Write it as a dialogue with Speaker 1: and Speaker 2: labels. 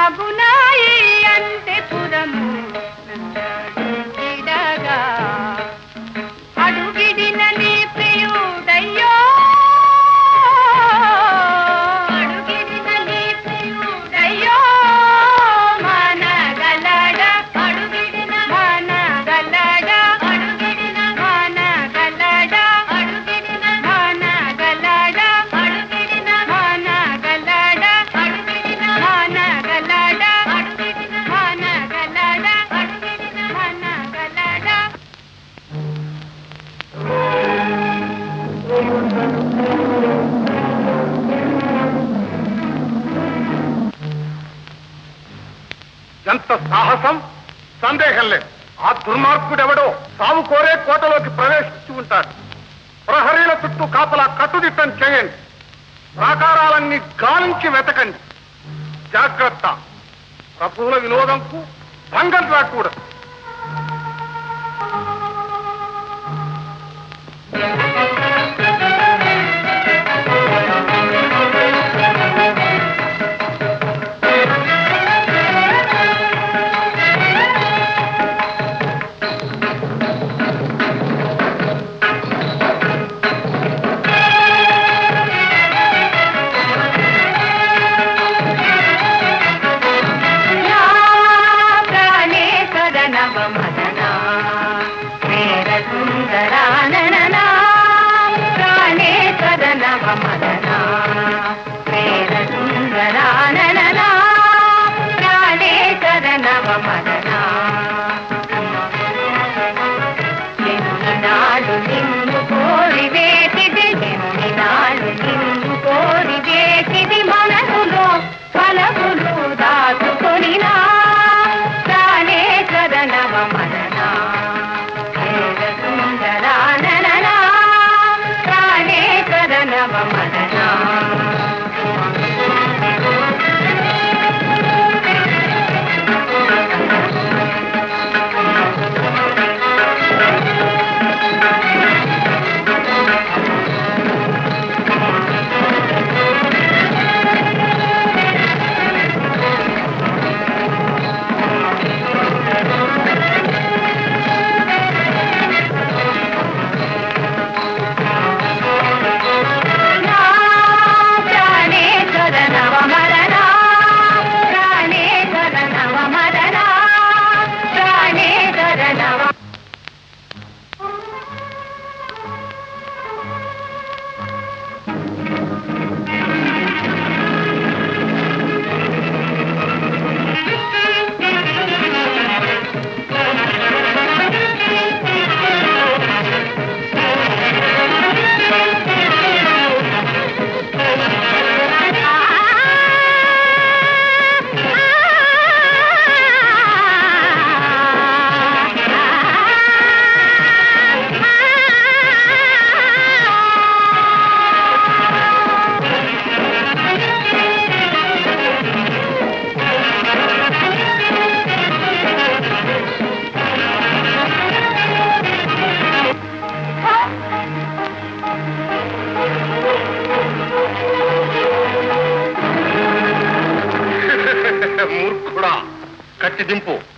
Speaker 1: బాగునాయి అంటే పురము నందడుగిడగా అడుగిడిన నీ ప్రియుడయ్యో అడుగిడిన నీ ప్రియుడయ్యో మనగలడ అడుగిడిన మనగలడ అడుగిడిన మనగలడ అడుగిడిన మనగలడ అడుగిడిన మనగలడ అడుగిడిన మనగలడ అడుగిడిన మనగలడ అడుగిడిన మనగలడ
Speaker 2: ఎంత సాహసం సందేహం లేదు ఆ దుర్మార్గుడెవడో సాగు కోరే కోటలోకి ప్రవేశించి ఉంటాడు ప్రహరీల చుట్టూ కాపలా కట్టుదిట్టం చేయండి ప్రాకారాలన్నీ గాలించి వెతకండి జాగ్రత్త ప్రభువుల వినోదంకు భంగం రాకూడదు
Speaker 1: ప్రాణేశ్వర నవమదనా వేర సుందరాననా ప్రాణేశ్వర నవమదనా వేర సుందరాననా ప్రాణేశ్వర నవమదనా నాడు నిన్ను కోరి వేటిది నాడు నిన్ను కోరి వేటిది మనసులో ఫలములు దాచుకొనినా ప్రాణేశ్వర నవమదనా సుందరాననా ప్రాణేశ్వర నవమదనా ప్రాణేశ్వర నవమదనా ప్రాణేశ్వర నవమదనా ప్రాణేశ్వర నవ
Speaker 2: మూర్ఖుడా కట్టి దింపు